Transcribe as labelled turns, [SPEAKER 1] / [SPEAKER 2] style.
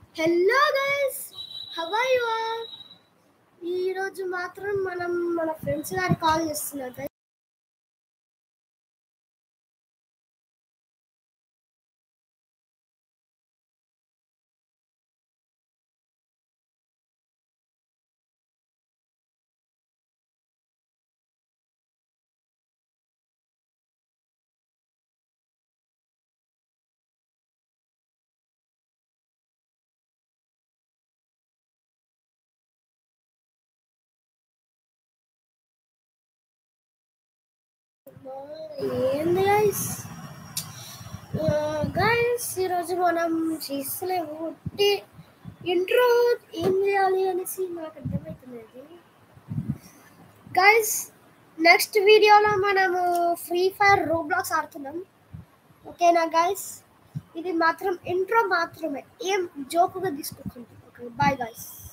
[SPEAKER 1] Hello guys how are you all ఈ రోజు మాత్రం మనం మన ఫ్రెండ్స్ గారి కాల్ చేస్తున్నారు guys. అమ్మా, ఏంది గైస్ గైస్ ఈరోజు మనం చేస్తలేము ఉట్టి ఇంట్రో ఏం చేయాలి అనేసి నాకు అర్థమవుతున్నది గైస్ నెక్స్ట్ వీడియోలో మనము ఫ్రీ ఫైర్ రోబ్లాక్స్ ఆడుతున్నాం ఓకేనా గైస్ ఇది మాత్రం ఇంట్రో మాత్రమే ఏం జోకుగా తీసుకోకండి ఓకే బాయ్ గైస్